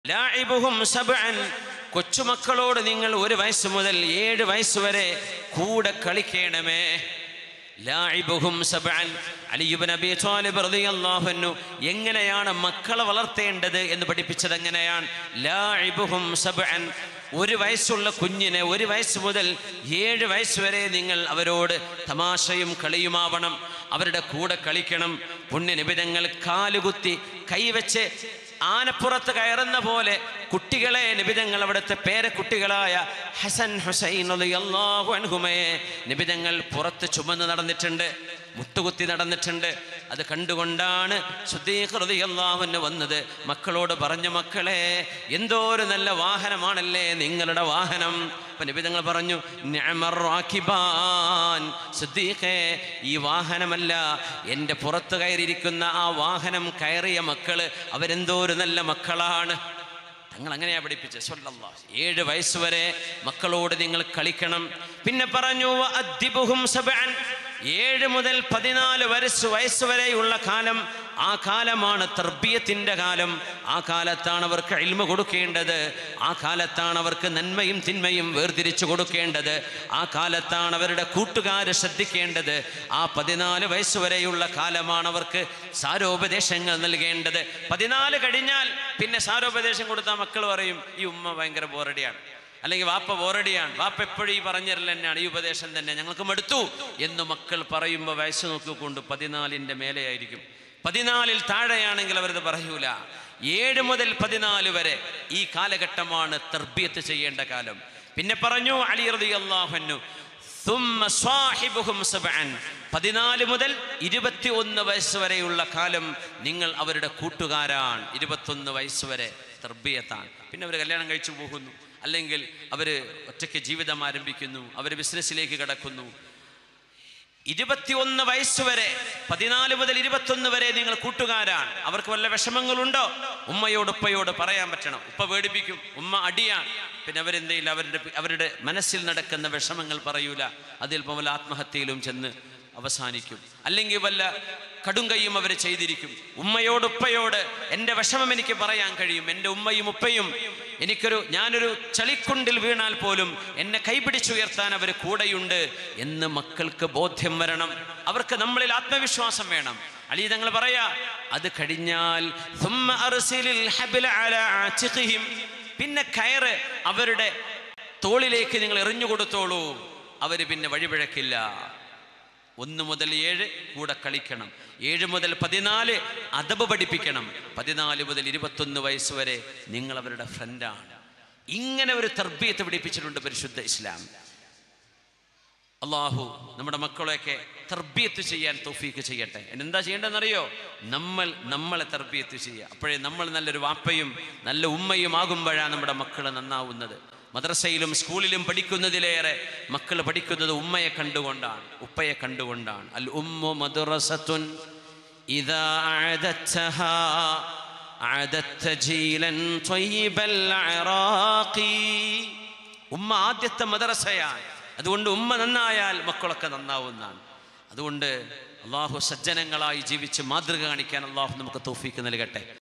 ലാഇബുഹും സബ്അൻ കൊച്ചുമക്കളോട് നിങ്ങൾ ഒരു വയസ്സ് മുതൽ ഏഴ് വയസ്സ് വരെ കൂടെ കളിക്കണമേ ലാഇബുഹും സബ്അൻ അലി ഇബ്നു അബീ ത്വാലിബ് റളിയല്ലാഹു അൻഹു എങ്ങനെയാണ് മക്കളെ വളർത്തേണ്ടത് എന്ന് പഠിപ്പിച്ചത് എങ്ങനെയാണ് ലാഇബുഹും സബ്അൻ ഒരു വയസ്സുള്ള കുഞ്ഞിനെ ഒരു വയസ്സ് മുതൽ ഏഴ് വയസ്സ് വരെ നിങ്ങൾ അവരോട് തമാശയും കളിയുമാവണം അവരുടെ കൂടെ കളിക്കണം പുണ്യനിബിതങ്ങൾ കാലുകുത്തി കൈവച്ച് ആനപ്പുറത്ത് കയറുന്ന പോലെ കുട്ടികളെ നിബിതങ്ങൾ അവിടുത്തെ പേരക്കുട്ടികളായ ഹസൻ ഹുസൈൻ അള്ളാഹു അൻഹുമയെ നിബിതങ്ങൾ പുറത്ത് ചുമന്ന് നടന്നിട്ടുണ്ട് മുട്ടുകുത്തി നടന്നിട്ടുണ്ട് അത് കണ്ടുകൊണ്ടാണ് അള്ളാഹുവിന് വന്നത് മക്കളോട് പറഞ്ഞു മക്കളെ എന്തോ ഒരു നല്ല വാഹനമാണല്ലേ നിങ്ങളുടെ വാഹനം അപ്പൊ നിബിതങ്ങൾ പറഞ്ഞു "നിഅമർ റാക്കിബാൻ." സിദ്ദീഖേ, ഈ വാഹനമല്ല എൻ്റെ പുറത്ത് കയറിയിരിക്കുന്ന ആ വാഹനം കയറിയ മക്കള് അവരെന്തോ ഒരു നല്ല മക്കളാണ് തങ്ങൾ അങ്ങനെയാ പഠിപ്പിച്ചത് സ്വല്ലല്ലാഹ് ഏഴ് വയസ്സ് വരെ മക്കളോട് നിങ്ങൾ കളിക്കണം പിന്നെ പറഞ്ഞു "വഅദ്ദിബുഹും സബ്അൻ." ഏഴ് മുതൽ പതിനാല് വയസ്സ് വയസ്സ് വരെയുള്ള കാലം ആ കാലമാണ് തർബീയത്തിൻ്റെ കാലം ആ കാലത്താണ് അവർക്ക് ഇൽമ കൊടുക്കേണ്ടത് ആ കാലത്താണ് അവർക്ക് നന്മയും തിന്മയും വേർതിരിച്ചു കൊടുക്കേണ്ടത് ആ കാലത്താണ് അവരുടെ കൂട്ടുകാരെ ശ്രദ്ധിക്കേണ്ടത് ആ പതിനാല് വയസ്സ് വരെയുള്ള കാലമാണ് അവർക്ക് സാരോപദേശങ്ങൾ നൽകേണ്ടത് പതിനാല് കഴിഞ്ഞാൽ പിന്നെ സാരോപദേശം കൊടുത്താൽ മക്കൾ പറയും ഈ ഉമ്മ ഭയങ്കര ബോറടിയാണ് അല്ലെങ്കിൽ വാപ്പ ബോറടിയാണ് വാപ്പ എപ്പോഴും ഈ പറഞ്ഞിരൽ തന്നെയാണ് ഈ ഉപദേശം തന്നെ ഞങ്ങൾക്ക് മടുത്തു എന്ന് മക്കൾ പറയുമ്പോൾ വയസ്സ് നോക്കിക്കൊണ്ട് പതിനാലിൻ്റെ മേലെയായിരിക്കും പതിനാലിൽ താഴെയാണെങ്കിൽ അവരത് പറയൂല ഏഴ് മുതൽ പതിനാല് വരെ ഈ കാലഘട്ടമാണ് തർബിയത്ത് ചെയ്യേണ്ട കാലം പിന്നെ പറഞ്ഞു അലി റതി അള്ളാഹുന്നു പതിനാല് മുതൽ ഇരുപത്തി ഒന്ന് വയസ്സ് വരെയുള്ള കാലം നിങ്ങൾ അവരുടെ കൂട്ടുകാരാണ് ഇരുപത്തൊന്ന് വയസ്സ് വരെ തർബിയത്താണ് പിന്നെ അവർ കല്യാണം കഴിച്ചു പോകുന്നു അല്ലെങ്കിൽ അവർ ഒറ്റയ്ക്ക് ജീവിതം ആരംഭിക്കുന്നു അവർ ബിസിനസ്സിലേക്ക് കടക്കുന്നു ഇരുപത്തിയൊന്ന് വയസ്സ് വരെ പതിനാല് മുതൽ ഇരുപത്തൊന്ന് വരെ നിങ്ങൾ കൂട്ടുകാരാണ് അവർക്ക് വല്ല വിഷമങ്ങളുണ്ടോ ഉമ്മയോട് ഉപ്പയോട് പറയാൻ പറ്റണം ഉപ്പ പേടിപ്പിക്കും ഉമ്മ അടിയാണ് പിന്നെ അവരെന്തെങ്കിലും അവരുടെ അവരുടെ മനസ്സിൽ നടക്കുന്ന വിഷമങ്ങൾ പറയൂല അതിൽ വല്ല ആത്മഹത്യയിലും ചെന്ന് അവസാനിക്കും അല്ലെങ്കിൽ വല്ല കടുങ്കയും അവർ ചെയ്തിരിക്കും ഉമ്മയോട് ഉപ്പയോട് എൻ്റെ വിഷമം എനിക്ക് പറയാൻ കഴിയും എൻ്റെ ഉമ്മയും ഉപ്പയും എനിക്കൊരു ഞാനൊരു ചളിക്കുണ്ടിൽ വീണാൽ പോലും എന്നെ കൈപിടിച്ചുയർത്താൻ അവർ കൂടെയുണ്ട് എന്ന് മക്കൾക്ക് ബോധ്യം വരണം അവർക്ക് നമ്മളിൽ ആത്മവിശ്വാസം വേണം അലി തങ്ങൾ പറയാ അത് കഴിഞ്ഞാൽ ثم أرسل الحبل على عاتقهم. പിന്നെ കയറ് അവരുടെ തോളിലേക്ക് നിങ്ങൾ എറിഞ്ഞു കൊടുത്തോളൂ അവര് പിന്നെ വഴിപിഴക്കില്ല ഒന്ന് മുതൽ ഏഴ് കൂടെ കളിക്കണം ഏഴ് മുതൽ പതിനാല് അതബ് പഠിപ്പിക്കണം പതിനാല് മുതൽ ഇരുപത്തൊന്ന് വയസ്സ് വരെ നിങ്ങൾ അവരുടെ ഫ്രണ്ടാണ് ഇങ്ങനെ ഒരു തർബീയത്ത് പഠിപ്പിച്ചിട്ടുണ്ട് പരിശുദ്ധ ഇസ്ലാം അള്ളാഹു നമ്മുടെ മക്കളെയൊക്കെ തർബീയത്ത് ചെയ്യാൻ തൗഫീക്ക് ചെയ്യട്ടെ എന്താ ചെയ്യേണ്ടതെന്നറിയോ നമ്മൾ നമ്മളെ തർബീയത്ത് ചെയ്യുക അപ്പോഴേ നമ്മൾ നല്ലൊരു വാപ്പയും നല്ല ഉമ്മയും ആകുമ്പോഴാണ് നമ്മുടെ മക്കൾ നന്നാവുന്നത് മദ്രസയിലും സ്കൂളിലും പഠിക്കുന്നതിലേറെ മക്കൾ പഠിക്കുന്നത് ഉമ്മയെ കണ്ടുകൊണ്ടാണ് ഉപ്പയെ കണ്ടുകൊണ്ടാണ് അൽ ഉമ്മു മദ്റസത്തുൻ ഇദാ അഅദത്തഹാ അഅദത്ത ജീലൻ ത്വയ്യിബൽ അറാഖി ഉമ്മ ആദ്യത്തെ മദ്രസയാണ് അതുകൊണ്ട് ഉമ്മ നന്നായാൽ മക്കളൊക്കെ നന്നാവുന്നതാണ് അതുകൊണ്ട് അള്ളാഹു സജ്ജനങ്ങളായി ജീവിച്ച് മാതൃക കാണിക്കാൻ അള്ളാഹു നമുക്ക് തോഫീക്ക് നൽകട്ടെ